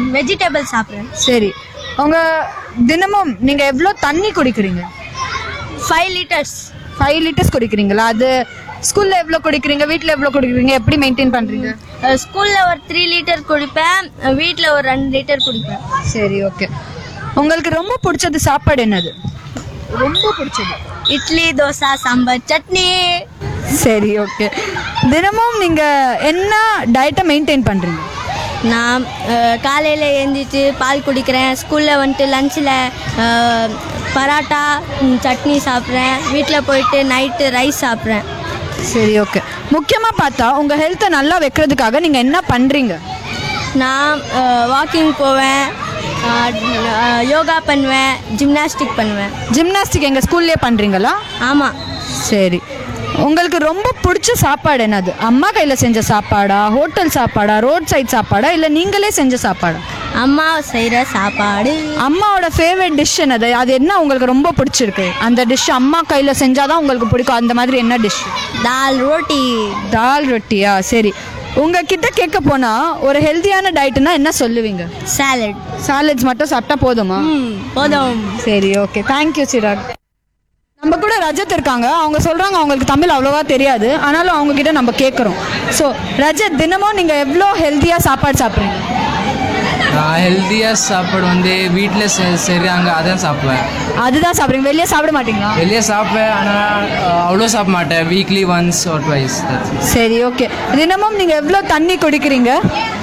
vegetable சாப்பிட்றேன் சரி உங்க தினமும் நீங்க எவ்வளோ தண்ணி குடிக்கிறீங்க ஃபைவ் லிட்டர்ஸ் ஃபைவ் லிட்டர்ஸ் குடிக்கிறீங்களா அது ஸ்கூல்ல எவ்வளோ குடிக்கிறீங்க வீட்டில் எவ்வளோ குடிக்கிறீங்க எப்படி மெயின்டைன் பண்றீங்க ஸ்கூலில் ஒரு த்ரீ லிட்டர் குடிப்பேன் வீட்டில் ஒரு ரெண்டு லிட்டர் குடிப்பேன் சரி ஓகே உங்களுக்கு ரொம்ப பிடிச்சது சாப்பாடு என்னது ரொம்ப பிடிச்சது இட்லி தோசை சாம்பார் சட்னி சரி ஓகே தினமும் நீங்க என்ன டயட்டை மெயின்டைன் பண்றீங்க நான் காலையில் எழுந்திரிச்சு பால் குடிக்கிறேன் ஸ்கூலில் வந்துட்டு லஞ்சில் பராட்டா ம், சட்னி சாப்பிட்றேன் வீட்டில் போயிட்டு நைட்டு ரைஸ் சாப்பிட்றேன் சரி ஓகே முக்கியமாக பார்த்தா உங்க ஹெல்த்தை நல்லா வைக்கிறதுக்காக நீங்க என்ன பண்றீங்க நான் வாக்கிங் போவேன் அஹ், அஹ், யோகா பண்ணுவேன் ஜிம்னாஸ்டிக் பண்ணுவேன் ஜிம்னாஸ்டிக் எங்க ஸ்கூல்லே பண்றீங்களா ஆமாம் சரி உங்களுக்கு ரொம்ப பிடிச்ச சாப்பாடு என்னது அம்மா கையில் செஞ்ச சாப்பாடா ஹோட்டல் சாப்பாடா ரோட் சைட் சாப்பாடா இல்லை நீங்களே செஞ்ச சாப்பாடா அம்மா செய்கிற சாப்பாடு அம்மாவோட ஃபேவரட் டிஷ் என்னது அது என்ன உங்களுக்கு ரொம்ப பிடிச்சிருக்கு அந்த டிஷ் அம்மா கையில் செஞ்சாதான் உங்களுக்கு பிடிக்கும் அந்த மாதிரி என்ன டிஷ் தால் ரோட்டி தால் ரொட்டியா சரி உங்ககிட்ட கேட்க போனா ஒரு ஹெல்த்தியான டயட்னா என்ன சொல்லுவீங்க சாலட் சாலட்ஸ் மட்டும் சாப்பிட்டா போதுமா ம் போதும் சரி ஓகே தேங்க்யூ சிராக் நம்ம கூட ரஜத் இருக்காங்க அவங்க சொல்றாங்க அவங்களுக்கு தமிழ் அவ்வளோவா தெரியாது ஆனாலும் அவங்க கிட்ட நம்ம கேட்குறோம் ஸோ ரஜத் தினமும் நீங்க எவ்வளோ ஹெல்த்தியா சாப்பாடு சாப்பிட்றீங்க நான் ஹெல்த்தியாக சாப்பாடு வந்து வீட்டில் செய்கிறாங்க அதான் சாப்பிடுவேன் அதுதான் சாப்பிட்றீங்க வெளியே சாப்பிட மாட்டீங்களா வெளியே சாப்பிடுவேன் ஆனால் அவ்வளோ சாப்பிட மாட்டேன் வீக்லி ஒன்ஸ் ஆர் ட்வைஸ் சரி ஓகே தினமும் நீங்க எவ்வளோ தண்ணி குடிக்கிறீங்க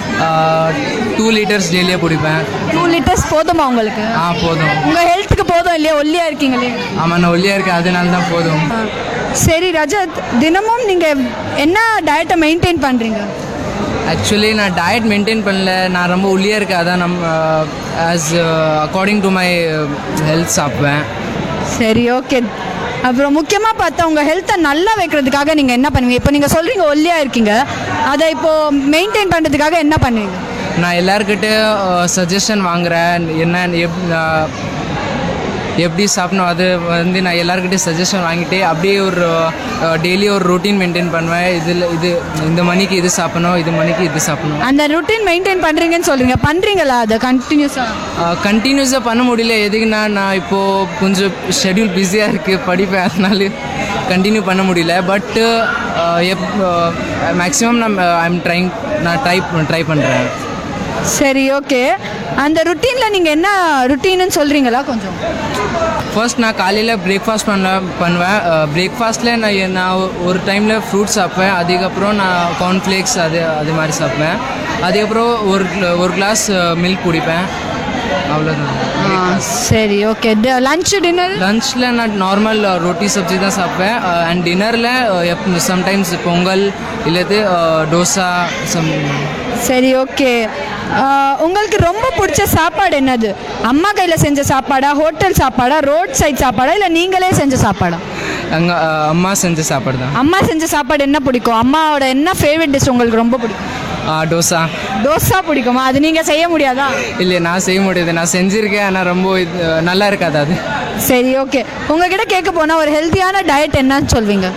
டூ லிட்டர்ஸ் டெய்லியாக குடிப்பேன் டூ லிட்டர்ஸ் போதுமா உங்களுக்கு ஆ போதும் உங்க ஹெல்த்துக்கு போதும் இல்லையா ஒல்லியா இருக்கீங்களே ஆமாம் நான் ஒல்லியாக இருக்கேன் அதனால தான் போதும் சரி ரஜத் தினமும் நீங்க என்ன டயட்டை மெயின்டைன் பண்றீங்க ஆக்சுவலி நான் டயட் மெயின்டைன் பண்ணல நான் ரொம்ப ஒல்லியாக இருக்கேன் அதான் நம்ம as according to my health சாப்பிடுவேன் சரி ஓகே அப்புறம் முக்கியமாக பார்த்தா உங்கள் ஹெல்த்தை நல்லா வைக்கிறதுக்காக நீங்கள் என்ன பண்ணுவீங்க இப்போ நீங்கள் சொல்கிறீங்க ஒல்லியாக இருக்கீங்க அதை இப்போது மெயின்டைன் பண்ணுறதுக்காக என்ன பண்ணுவீங்க நான் எல்லாருக்கிட்ட சஜஷன் வாங்குறேன் என்ன எப் நான் எப்படி சாப்பிடணும் அது வந்து நான் எல்லாருக்கிட்டையும் சஜஷன் வாங்கிட்டு அப்படியே ஒரு டெய்லி ஒரு ரொட்டீன் மெயின்டைன் பண்ணுவேன் இதில் இது இந்த மணிக்கு இது சாப்பிடணும் இது மணிக்கு இது சாப்பிடணும் அந்த ருட்டீன் மெயின்டைன் பண்ணுறீங்கன்னு சொல்கிறீங்க பண்ணுறீங்களா அதை கண்டினியூஸாக கண்டினியூஸாக பண்ண முடியல எதுக்குன்னா நான் இப்போது கொஞ்சம் ஷெட்யூல் பிஸியாக இருக்குது படிப்பேன் அதனால கண்டினியூ பண்ண முடியல பட்டு எப் மேக்ஸிமம் நான் ஐம் ட்ரைங் நான் ட்ரை ட்ரை பண்ணுறேன் சரி ஓகே அந்த ருட்டீனில் நீங்கள் என்ன ருட்டீன்னு சொல்கிறீங்களா கொஞ்சம் ஃபர்ஸ்ட் நான் காலையில் பிரேக்ஃபாஸ்ட் பண்ண பண்ணுவேன் பிரேக்ஃபாஸ்ட்டில் நான் எ- நான் ஒரு டைமில் ஃப்ரூட்ஸ் சாப்பிடுவேன் அதுக்கப்புறம் நான் கார்ன்ஃப்ளேக்ஸ் அது அது மாதிரி சாப்பிடுவேன் அதுக்கப்புறம் ஒரு gla- ஒரு கிளாஸ் மில்க் குடிப்பேன் அவ்வளோதான் சரி ஓகே லஞ்ச் டின்னர் லஞ்சில் நான் நார்மல் ரொட்டி சப்ஜி தான் சாப்பிடுவேன் அண்ட் டின்னரில் சம்டைம்ஸ் பொங்கல் இல்லது டோசா சம் சரி ஓகே உங்களுக்கு ரொம்ப பிடிச்ச சாப்பாடு என்னது அம்மா கையில் செஞ்ச சாப்பாடா ஹோட்டல் சாப்பாடா ரோட் சைட் சாப்பாடா இல்லை நீங்களே செஞ்ச சாப்பாடா எங்கள் அம்மா செஞ்ச சாப்பாடு தான் அம்மா செஞ்ச சாப்பாடு என்ன பிடிக்கும் அம்மாவோட என்ன ஃபேவரட் டிஷ் உங்களுக்கு ரொம்ப பிடிக்கும் டோசா தோசா பிடிக்குமா அது நீங்கள் செய்ய முடியாதா இல்லை நான் செய்ய முடியாது நான் செஞ்சுருக்கேன் ஆனால் ரொம்ப இது நல்லா இருக்காது அது சரி ஓகே உங்ககிட்ட கேட்க போனால் ஒரு ஹெல்த்தியான டயட் என்னன்னு சொல்வீங்க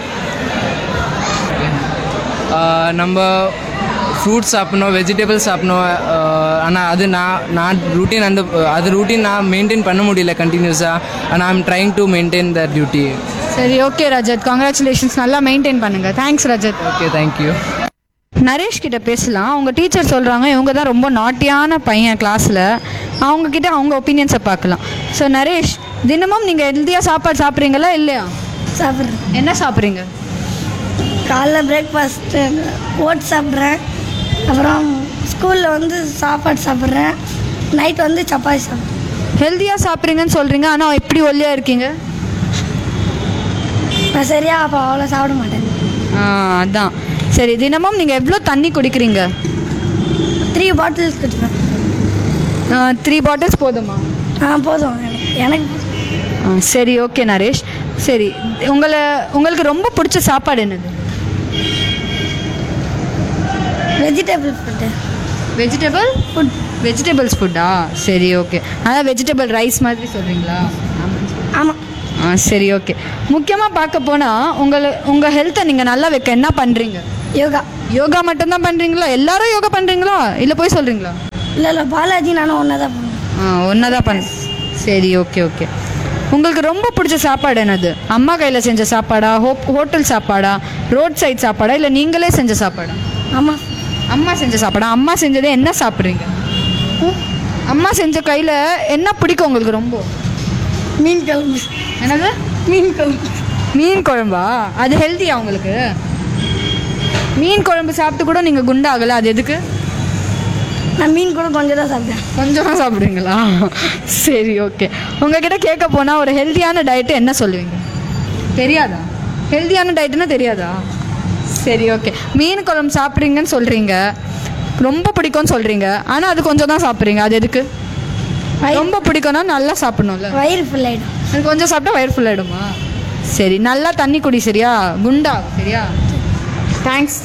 ஆஹ் நம்ம ஃப்ரூட்ஸ் சாப்பிடணும் வெஜிடபிள்ஸ் சாப்பிடணும் ஆனால் அது நான் நான் ரூட்டீன் அந்த அது ரூட்டீன் நான் மெயின்டைன் பண்ண முடியல கண்டினியூஸாக ஆனால் I'm trying to maintain the duty சரி ஓகே ரஜத் கங்க்ராச்சுலேஷன்ஸ் நல்லா மெயின்டைன் பண்ணுங்க thanks Rajat okay thank you Naresh கிட்ட பேசலாம் அவங்க டீச்சர் சொல்கிறாங்க இவங்க தான் ரொம்ப நாட்டியான பையன் கிளாஸில் அவங்க கிட்ட அவங்க ஒப்பீனியன்ஸை பார்க்கலாம் ஸோ நரேஷ் தினமும் நீங்கள் ஹெல்த்தியாக சாப்பாடு சாப்பிட்றீங்களா இல்லையா சாப்பிட்றேன் என்ன சாப்பிட்றீங்க காலைல பிரேக்ஃபாஸ்ட்டு ஓட்ஸ் சாப்பிட்றேன் அப்புறம் ஸ்கூலில் வந்து சாப்பாடு சாப்பிட்றேன் நைட் வந்து சப்பாத்தி சாப்பிட்றேன் ஹெல்த்தியாக சாப்பிட்றீங்கன்னு சொல்கிறீங்க ஆனால் எப்படி ஒல்லியாக இருக்கீங்க நான் சரியாக அப்போ அவ்வளோ சாப்பிட மாட்டேன் ஆ அதான் சரி தினமும் நீங்கள் எவ்வளோ தண்ணி குடிக்கிறீங்க த்ரீ பாட்டில்ஸ் குடிப்பேன் த்ரீ பாட்டில்ஸ் போதுமா ஆ போதும் எனக்கு எனக்கு ஆ, சரி ஓகே நரேஷ் சரி உங்களை உங்களுக்கு ரொம்ப பிடிச்ச சாப்பாடு என்னது vegetable food vegetable food vegetables ஃபுட்டா சரி ஓகே அதான் வெஜிடபிள் ரைஸ் மாதிரி சொல்கிறீங்களா ஆமாம் ஆ சரி ஓகே முக்கியமாக பார்க்க போனால் உங்களை உங்கள் ஹெல்த்தை நீங்கள் நல்லா வைக்க என்ன பண்ணுறீங்க யோகா யோகா மட்டும்தான் பண்ணுறீங்களா எல்லாரும் யோகா பண்ணுறீங்களா இல்லை போய் சொல்கிறீங்களா இல்லை இல்லை பாலாஜி நானும் ஒன்றா தான் பண்ணுவேன் ஆ ஒன்றா தான் பண்ண சரி ஓகே ஓகே உங்களுக்கு ரொம்ப பிடிச்ச சாப்பாடு என்னது அம்மா கையில் செஞ்ச சாப்பாடா ஹோ ஹோட்டல் சாப்பாடா ரோட் சைட் சாப்பாடா இல்லை நீங்களே செஞ்ச சாப்பாடா ஆமாம் அம்மா செஞ்ச சாப்பாடா அம்மா செஞ்சதே என்ன சாப்பிட்றீங்க அம்மா செஞ்ச கையில் என்ன பிடிக்கும் உங்களுக்கு ரொம்ப மீன் குழம்பு என்னது மீன் குழம்பு மீன் குழம்பா அது ஹெல்த்தியா உங்களுக்கு மீன் குழம்பு சாப்பிட்டு கூட நீங்கள் குண்டாகலை அது எதுக்கு நான் மீன் கூட கொஞ்சம் தான் சாப்பிட்டேன் கொஞ்சமாக சாப்பிடுவீங்களா சரி ஓகே உங்ககிட்ட கேட்க போனால் ஒரு ஹெல்த்தியான டயட்டு என்ன சொல்லுவீங்க தெரியாதா ஹெல்த்தியான டயட்டுன்னா தெரியாதா சரி ஓகே மீன் குழம்பு சாப்பிட்றீங்கன்னு சொல்கிறீங்க ரொம்ப பிடிக்கும்னு சொல்கிறீங்க ஆனால் அது கொஞ்சம் தான் சாப்பிட்றீங்க அது எதுக்கு ரொம்ப பிடிக்கும்னா நல்லா சாப்பிடணும்ல வயிறு ஃபுல் ஆகிடும் அது கொஞ்சம் சாப்பிட்டா வயிறு ஃபுல் ஆகிடுமா சரி நல்லா தண்ணி குடி சரியா குண்டா சரியா தேங்க்ஸ்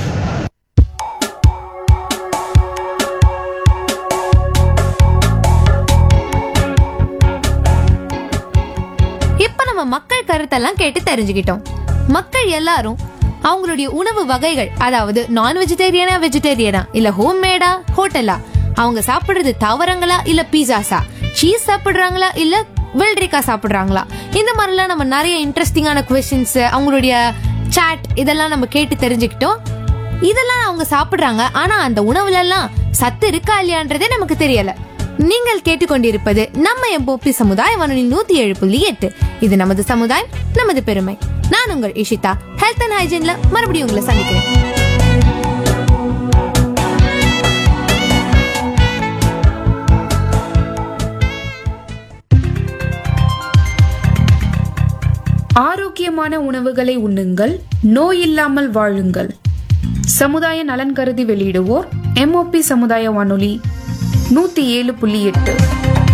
இப்ப நம்ம மக்கள் கருத்தெல்லாம் கேட்டு தெரிஞ்சுக்கிட்டோம் மக்கள் எல்லாரும் அவங்களுடைய உணவு வகைகள் அதாவது நான் வெஜிடேரியனா வெஜிடேரியனா இல்ல ஹோம் மேடா ஹோட்டலா அவங்க சாப்பிடுறது தவறங்களா இல்ல பீஸாஸா சீஸ் சாப்பிடுறாங்களா இல்ல வெள்ளரிக்காய் சாப்பிடுறாங்களா இந்த மாதிரிலாம் நம்ம நிறைய இன்ட்ரெஸ்டிங்கான கொஸ்டின்ஸ் அவங்களுடைய சாட் இதெல்லாம் நம்ம கேட்டு தெரிஞ்சுக்கிட்டோம் இதெல்லாம் அவங்க சாப்பிடுறாங்க ஆனா அந்த உணவுல எல்லாம் சத்து இருக்கா இல்லையான்றதே நமக்கு தெரியல நீங்கள் கேட்டுக்கொண்டிருப்பது நம்ம எம்போப்பி சமுதாய வானொலி நூத்தி ஏழு புள்ளி எட்டு இது நமது சமுதாயம் நமது பெருமை நான் உங்கள் இஷிதா ஹெல்த் அண்ட் ஹைஜீன்ல மறுபடியும் உங்களை சந்திக்கிறேன் ஆரோக்கியமான உணவுகளை உண்ணுங்கள் நோய் இல்லாமல் வாழுங்கள் சமுதாய நலன் கருதி வெளியிடுவோர் எம்ஓபி சமுதாய வானொலி நூத்தி ஏழு புள்ளி எட்டு